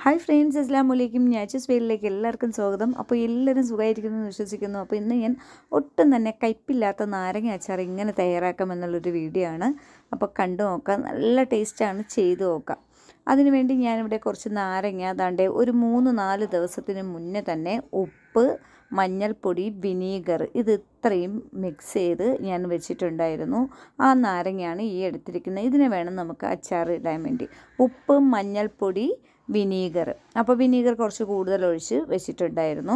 hi friends അസ്ലാം വലൈക്കും ഞാച്ചസ് വെയിലിലേക്ക് എല്ലാവർക്കും സ്വാഗതം അപ്പോൾ എല്ലാവരും സുഖമായിരിക്കുന്നു എന്ന് വിശ്വസിക്കുന്നു അപ്പോൾ ഇന്ന് ഞാൻ ഒട്ടും തന്നെ കയ്പില്ലാത്ത നാരങ്ങ അച്ചാർ ഇങ്ങനെ തയ്യാറാക്കാമെന്നുള്ളൊരു വീഡിയോ ആണ് അപ്പോൾ കണ്ടു നോക്കാം നല്ല ടേസ്റ്റാണ് ചെയ്തു നോക്കാം അതിനുവേണ്ടി ഞാനിവിടെ കുറച്ച് നാരങ്ങ അതാണ്ട് ഒരു മൂന്ന് നാല് ദിവസത്തിന് മുന്നേ തന്നെ ഉപ്പ് മഞ്ഞൾപ്പൊടി വിനീഗർ ഇത് ഇത്രയും മിക്സ് ചെയ്ത് ഞാൻ വെച്ചിട്ടുണ്ടായിരുന്നു ആ നാരങ്ങയാണ് ഈ എടുത്തിരിക്കുന്നത് ഇതിന് വേണം നമുക്ക് അച്ചാർ ഇടാൻ വേണ്ടി ഉപ്പ് മഞ്ഞൾപ്പൊടി വിനീഗർ അപ്പോൾ വിനീഗർ കുറച്ച് കൂടുതൽ ഒഴിച്ച് വെച്ചിട്ടുണ്ടായിരുന്നു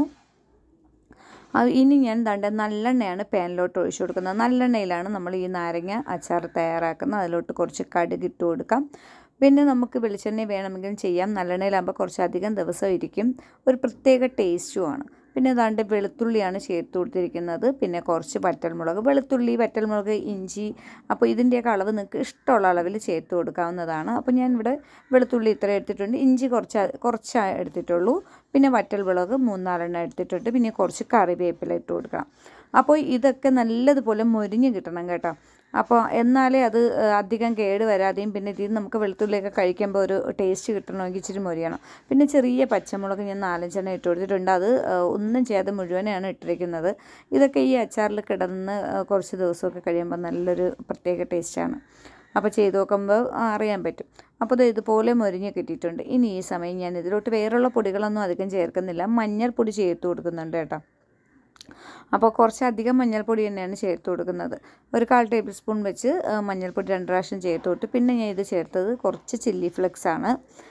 അത് ഇനി ഞാൻ ദണ്ട നല്ലെണ്ണയാണ് പാനിലോട്ട് ഒഴിച്ചു കൊടുക്കുന്നത് നല്ലെണ്ണയിലാണ് നമ്മൾ ഈ നാരങ്ങ അച്ചാർ തയ്യാറാക്കുന്നത് അതിലോട്ട് കുറച്ച് കടുക് ഇട്ട് കൊടുക്കാം പിന്നെ നമുക്ക് വെളിച്ചെണ്ണ വേണമെങ്കിലും ചെയ്യാം നല്ലെണ്ണയിലാകുമ്പോൾ കുറച്ചധികം ദിവസം ഇരിക്കും ഒരു പ്രത്യേക ടേസ്റ്റുമാണ് പിന്നെ ദാണ്ട് വെളുത്തുള്ളിയാണ് ചേർത്ത് കൊടുത്തിരിക്കുന്നത് പിന്നെ കുറച്ച് വറ്റൽമുളക് വെളുത്തുള്ളി വറ്റൽമുളക് ഇഞ്ചി അപ്പോൾ ഇതിൻ്റെയൊക്കെ അളവ് നിങ്ങൾക്ക് ഇഷ്ടമുള്ള അളവിൽ ചേർത്ത് കൊടുക്കാവുന്നതാണ് അപ്പോൾ ഞാൻ ഇവിടെ വെളുത്തുള്ളി ഇത്ര എടുത്തിട്ടുണ്ട് ഇഞ്ചി കുറച്ച് കുറച്ച് എടുത്തിട്ടുള്ളൂ പിന്നെ വറ്റൽമുളക് മൂന്നാലെണ്ണം എടുത്തിട്ടുണ്ട് പിന്നെ കുറച്ച് കറിവേപ്പില ഇട്ട് കൊടുക്കണം അപ്പോൾ ഇതൊക്കെ നല്ലതുപോലെ മൊരിഞ്ഞ് കിട്ടണം കേട്ടോ അപ്പോൾ എന്നാലേ അത് അധികം കേട് വരാതെയും പിന്നെ ഇതിൽ നമുക്ക് വെളുത്തുള്ളിയൊക്കെ കഴിക്കുമ്പോൾ ഒരു ടേസ്റ്റ് കിട്ടണമെങ്കിൽ ഇച്ചിരി മൊരിയണം പിന്നെ ചെറിയ പച്ചമുളക് ഞാൻ നാലഞ്ചെണ്ണം ഇട്ട് കൊടുത്തിട്ടുണ്ട് അത് ഒന്നും ചെയ്യാതെ മുഴുവനാണ് ഇട്ടിരിക്കുന്നത് ഇതൊക്കെ ഈ അച്ചാറിൽ കിടന്ന് കുറച്ച് ദിവസമൊക്കെ കഴിയുമ്പോൾ നല്ലൊരു പ്രത്യേക ടേസ്റ്റാണ് അപ്പോൾ ചെയ്ത് നോക്കുമ്പോൾ അറിയാൻ പറ്റും അപ്പോൾ ഇത് ഇതുപോലെ മൊരിഞ്ഞ് കിട്ടിയിട്ടുണ്ട് ഇനി ഈ സമയം ഞാൻ ഇതിലോട്ട് വേറെയുള്ള പൊടികളൊന്നും അധികം ചേർക്കുന്നില്ല മഞ്ഞൾപ്പൊടി ചേർത്ത് കൊടുക്കുന്നുണ്ട് കേട്ടോ അപ്പോൾ കുറച്ചധികം മഞ്ഞൾപ്പൊടി തന്നെയാണ് ചേർത്ത് കൊടുക്കുന്നത് ഒരു കാൽ ടേബിൾ സ്പൂൺ വെച്ച് മഞ്ഞൾപ്പൊടി രണ്ട് പ്രാവശ്യം ചേർത്ത് കൊടുത്ത് പിന്നെ ഞാൻ ഇത് ചേർത്തത് കുറച്ച് ചില്ലി ഫ്ലെക്സ് ആണ്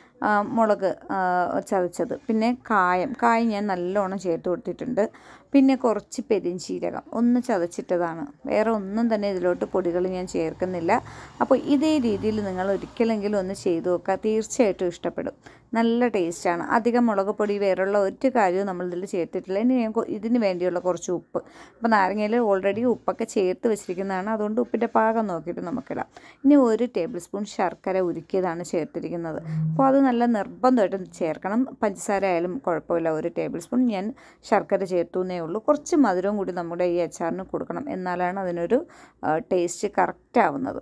മുളക് ചതച്ചത് പിന്നെ കായം കായം ഞാൻ നല്ലോണം ചേർത്ത് കൊടുത്തിട്ടുണ്ട് പിന്നെ കുറച്ച് പെരിഞ്ചീരകം ഒന്ന് ചതച്ചിട്ടതാണ് വേറെ ഒന്നും തന്നെ ഇതിലോട്ട് പൊടികൾ ഞാൻ ചേർക്കുന്നില്ല അപ്പോൾ ഇതേ രീതിയിൽ നിങ്ങൾ ഒരിക്കലെങ്കിലും ഒന്ന് ചെയ്തു നോക്കുക തീർച്ചയായിട്ടും ഇഷ്ടപ്പെടും നല്ല ടേസ്റ്റാണ് അധികം മുളക് പൊടി വേറെയുള്ള ഒരു കാര്യവും നമ്മൾ ഇതിൽ ചേർത്തിട്ടില്ല ഇനി ഞാൻ ഇതിന് വേണ്ടിയുള്ള കുറച്ച് ഉപ്പ് അപ്പോൾ നാരങ്ങയിൽ ഓൾറെഡി ഉപ്പൊക്കെ ചേർത്ത് വെച്ചിരിക്കുന്നതാണ് അതുകൊണ്ട് ഉപ്പിൻ്റെ പാകം നോക്കിയിട്ട് നമുക്കിടാം ഇനി ഒരു ടേബിൾ സ്പൂൺ ശർക്കര ഉരുക്കിയതാണ് ചേർത്തിരിക്കുന്നത് അപ്പോൾ അത് നല്ല നിർബന്ധമായിട്ടും ചേർക്കണം പഞ്ചസാര ആയാലും കുഴപ്പമില്ല ഒരു ടേബിൾ സ്പൂൺ ഞാൻ ശർക്കര ചേർത്തു എന്നേ ഉള്ളൂ കുറച്ച് മധുരവും കൂടി നമ്മുടെ ഈ അച്ചാറിന് കൊടുക്കണം എന്നാലാണ് അതിനൊരു ടേസ്റ്റ് കറക്റ്റ് ആവുന്നത്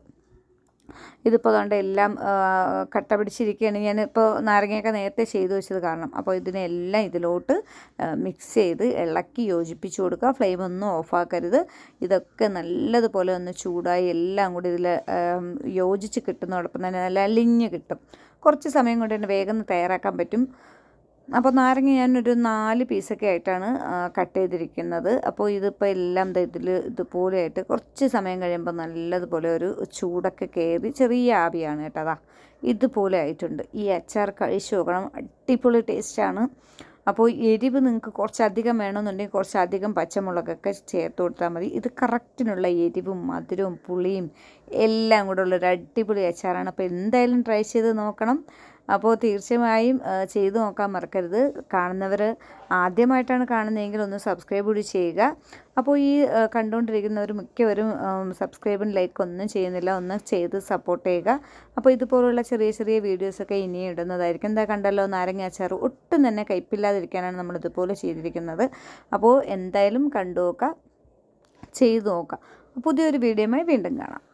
ഇതിപ്പോൾ അതുകൊണ്ട് എല്ലാം കട്ട പിടിച്ചിരിക്കുകയാണ് ഞാനിപ്പോൾ നാരങ്ങയൊക്കെ നേരത്തെ ചെയ്തു വെച്ചത് കാരണം അപ്പോൾ ഇതിനെല്ലാം ഇതിലോട്ട് മിക്സ് ചെയ്ത് ഇളക്കി യോജിപ്പിച്ച് കൊടുക്കുക ഫ്ലെയിം ഒന്നും ഓഫാക്കരുത് ഇതൊക്കെ നല്ലതുപോലെ ഒന്ന് ചൂടായി എല്ലാം കൂടി ഇതിൽ യോജിച്ച് കിട്ടുന്നതോടൊപ്പം തന്നെ നല്ല അലിഞ്ഞ് കിട്ടും കുറച്ച് സമയം കൊണ്ട് തന്നെ വേഗം തയ്യാറാക്കാൻ പറ്റും അപ്പോൾ നാരങ്ങ ഞാനൊരു നാല് പീസൊക്കെ ആയിട്ടാണ് കട്ട് ചെയ്തിരിക്കുന്നത് അപ്പോൾ ഇതിപ്പോൾ എല്ലാം ഇതിൽ ഇതുപോലെ ആയിട്ട് കുറച്ച് സമയം കഴിയുമ്പോൾ നല്ലതുപോലെ ഒരു ചൂടൊക്കെ കയറി ചെറിയ ആവിയാണ് കേട്ടോ അതാ ഇതുപോലെ ആയിട്ടുണ്ട് ഈ അച്ചാർ കഴിച്ചു നോക്കണം അടിപൊളി ടേസ്റ്റാണ് അപ്പോൾ എരിവ് നിങ്ങൾക്ക് കുറച്ചധികം വേണമെന്നുണ്ടെങ്കിൽ കുറച്ചധികം പച്ചമുളകൊക്കെ ചേർത്ത് കൊടുത്താൽ മതി ഇത് കറക്റ്റിനുള്ള എരിവും മധുരവും പുളിയും എല്ലാം കൂടെ ഉള്ളൊരു അടിപൊളി അച്ചാറാണ് അപ്പോൾ എന്തായാലും ട്രൈ ചെയ്ത് നോക്കണം അപ്പോൾ തീർച്ചയായും ചെയ്തു നോക്കാൻ മറക്കരുത് കാണുന്നവർ ആദ്യമായിട്ടാണ് കാണുന്നതെങ്കിൽ ഒന്ന് സബ്സ്ക്രൈബ് കൂടി ചെയ്യുക അപ്പോൾ ഈ കണ്ടുകൊണ്ടിരിക്കുന്നവർ മിക്കവരും സബ്സ്ക്രൈബും ലൈക്ക് ഒന്നും ചെയ്യുന്നില്ല ഒന്ന് ചെയ്ത് സപ്പോർട്ട് ചെയ്യുക അപ്പോൾ ഇതുപോലുള്ള ചെറിയ ചെറിയ വീഡിയോസൊക്കെ ഇനിയും ഇടുന്നതായിരിക്കും എന്താ കണ്ടല്ലോ നാരങ്ങ അച്ചാർ ഒട്ടും തന്നെ കയ്പില്ലാതിരിക്കാനാണ് നമ്മൾ ഇതുപോലെ ചെയ്തിരിക്കുന്നത് അപ്പോൾ എന്തായാലും കണ്ടു നോക്കുക ചെയ്തു നോക്കുക പുതിയൊരു വീഡിയോയുമായി വീണ്ടും കാണാം